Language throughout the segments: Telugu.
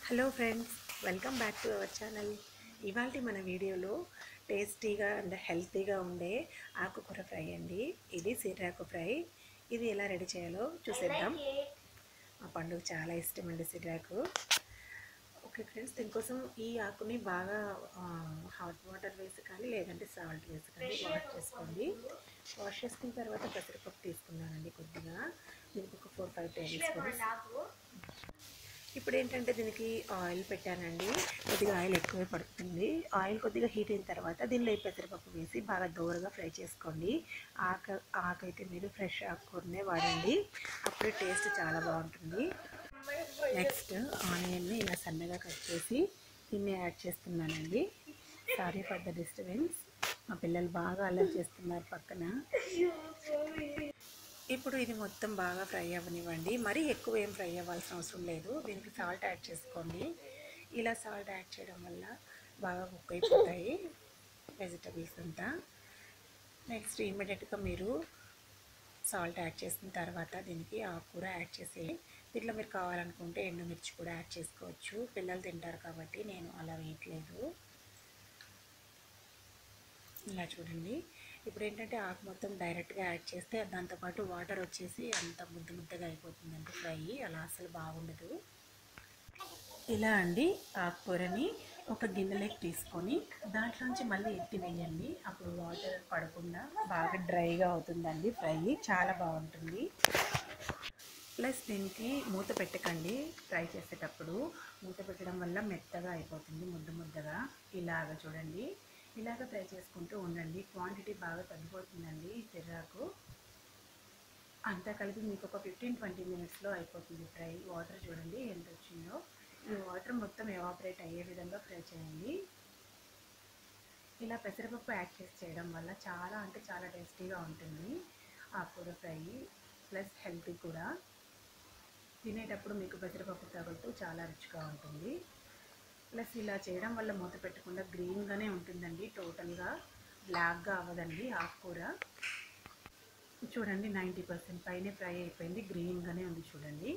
hello friends welcome back to our channel ఇవాళ మన వీడియోలో టేస్టీగా అండ్ హెల్తీగా ఉండే ఆకుకూర ఫ్రై అండి ఇది సిర్రాకు ఫ్రై ఇది ఎలా రెడీ చేయాలో చూసేద్దాం మా పండుగ చాలా ఇష్టం అండి సిర్రాకు ఓకే ఫ్రెండ్స్ దీనికోసం ఈ ఆకుని బాగా హాట్ వాటర్ వేసి కానీ లేదంటే సాల్ట్ వేసి కానీ వాష్ చేసుకోండి వాష్ చేసుకున్న తర్వాత పెసరపప్పు తీసుకున్నానండి కొద్దిగా దీనికి ఒక ఫోర్ ఫైవ్ టేబుల్ స్పూన్స్ ఇప్పుడు ఏంటంటే దీనికి ఆయిల్ పెట్టానండి కొద్దిగా ఆయిల్ ఎక్కువే పడుతుంది ఆయిల్ కొద్దిగా హీట్ అయిన తర్వాత దీనిలో ఈ పెసరపప్పు వేసి బాగా దూరగా ఫ్రై చేసుకోండి ఆకు ఆకైతే మీరు ఫ్రెష్ ఆకుకూరనే వాడండి అప్పుడే టేస్ట్ చాలా బాగుంటుంది నెక్స్ట్ ఆనియన్ని ఇలా సన్నగా కట్ చేసి దీన్ని యాడ్ చేస్తున్నానండి సారీ ఫర్ ద డిస్టర్బెన్స్ మా పిల్లలు బాగా అల్లరి చేస్తున్నారు పక్కన ఇప్పుడు ఇది మొత్తం బాగా ఫ్రై అవ్వనివ్వండి మరీ ఎక్కువ ఏం ఫ్రై అవ్వాల్సిన అవసరం లేదు దీనికి సాల్ట్ యాడ్ చేసుకోండి ఇలా సాల్ట్ యాడ్ చేయడం వల్ల బాగా కుక్ అయిపోతాయి వెజిటబుల్స్ అంతా నెక్స్ట్ ఇమీడియట్గా మీరు సాల్ట్ యాడ్ చేసిన తర్వాత దీనికి ఆకుకూర యాడ్ చేసి దీంట్లో మీరు కావాలనుకుంటే ఎండుమిర్చి కూడా యాడ్ చేసుకోవచ్చు పిల్లలు తింటారు కాబట్టి నేను అలా వేయట్లేదు ఇలా చూడండి ఇప్పుడు ఏంటంటే ఆకు మొత్తం డైరెక్ట్గా యాడ్ చేస్తే దాంతోపాటు వాటర్ వచ్చేసి అంత ముద్ద ముద్దగా అయిపోతుందండి ఫ్రై అలా అసలు బాగుండదు ఇలా అండి ఆకుకూరని ఒక గిన్నెలోకి తీసుకొని దాంట్లోంచి మళ్ళీ ఎత్తి వేయండి అప్పుడు వాటర్ పడకుండా బాగా డ్రైగా అవుతుందండి ఫ్రై చాలా బాగుంటుంది ప్లస్ దీనికి మూత పెట్టకండి ఫ్రై చేసేటప్పుడు మూత పెట్టడం వల్ల మెత్తగా అయిపోతుంది ముద్ద ముద్దగా ఇలాగ చూడండి ఇలాగ ఫ్రై చేసుకుంటూ ఉండండి క్వాంటిటీ బాగా తగ్గిపోతుందండి ఈ తిర్రాకు అంతా కలిపి మీకు ఒక ఫిఫ్టీన్ ట్వంటీ మినిట్స్లో అయిపోతుంది ఫ్రై వాటర్ చూడండి ఎంత వచ్చిందో ఈ వాటర్ మొత్తం ఎవాపరేట్ అయ్యే విధంగా ఫ్రై చేయండి ఇలా పెసరపప్పు యాడ్ చేసి చేయడం వల్ల చాలా అంటే చాలా టేస్టీగా ఉంటుంది ఆకుకూర ఫ్రై ప్లస్ హెల్తీ కూడా తినేటప్పుడు మీకు పెసరపప్పు తగులుతూ చాలా రుచిగా ఉంటుంది ప్లస్ ఇలా చేయడం వల్ల మూత పెట్టకుండా గ్రీన్గానే ఉంటుందండి టోటల్గా బ్లాక్గా అవ్వదండి ఆకుకూర చూడండి నైంటీ పర్సెంట్ పైనే ఫ్రై అయిపోయింది గ్రీన్గానే ఉంది చూడండి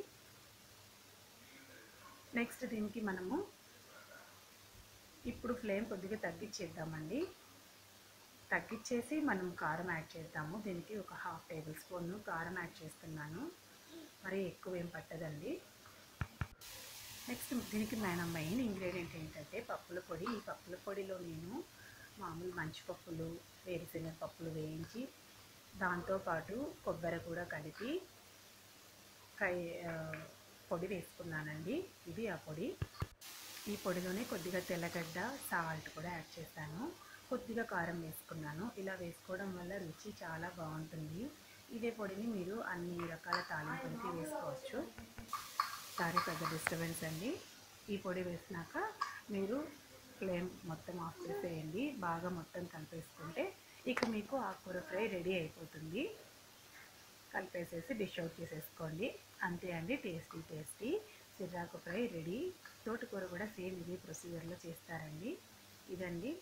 నెక్స్ట్ దీనికి మనము ఇప్పుడు ఫ్లేమ్ కొద్దిగా తగ్గించేద్దామండి తగ్గించేసి మనం కారం యాడ్ చేద్దాము దీనికి ఒక హాఫ్ టేబుల్ స్పూన్ కారం యాడ్ చేస్తున్నాను మరి ఎక్కువ ఏం పట్టదండి నెక్స్ట్ దీనికి మన మెయిన్ ఇంగ్రీడియంట్ ఏంటంటే పప్పుల పొడి ఈ పప్పుల పొడిలో నేను మామూలు మంచి పప్పులు వేరుశెనగ పప్పులు వేయించి దాంతోపాటు కొబ్బరి కూడా కలిపి ఫ్రై పొడి వేసుకున్నానండి ఇది ఆ పొడి ఈ పొడిలోనే కొద్దిగా తెల్లగడ్డ సాల్ట్ కూడా యాడ్ చేశాను కొద్దిగా కారం వేసుకున్నాను ఇలా వేసుకోవడం వల్ల రుచి చాలా బాగుంటుంది ఇదే పొడిని మీరు అన్ని రకాల తాలింపులకి వేసుకోవచ్చు సారీ పెద్ద డిస్టర్బెన్స్ అండి ఈ పొడి వేసినాక మీరు ఫ్లేమ్ మొత్తం ఆఫ్ చేసేయండి బాగా మొత్తం కలిపేసుకుంటే ఇక మీకు ఆకుకూర ఫ్రై రెడీ అయిపోతుంది కలిపేసేసి డిష్ అవుట్ చేసేసుకోండి అంతే అండి టేస్టీ టేస్టీ సిర్రాకు ఫ్రై రెడీ తోటకూర కూడా సేమ్ ఇదే ప్రొసీజర్లో చేస్తారండి ఇదండి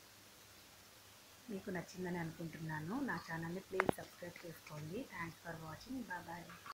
మీకు నచ్చిందని అనుకుంటున్నాను నా ఛానల్ని ప్లీజ్ సబ్స్క్రైబ్ చేసుకోండి థ్యాంక్స్ ఫర్ వాచింగ్ బాయ్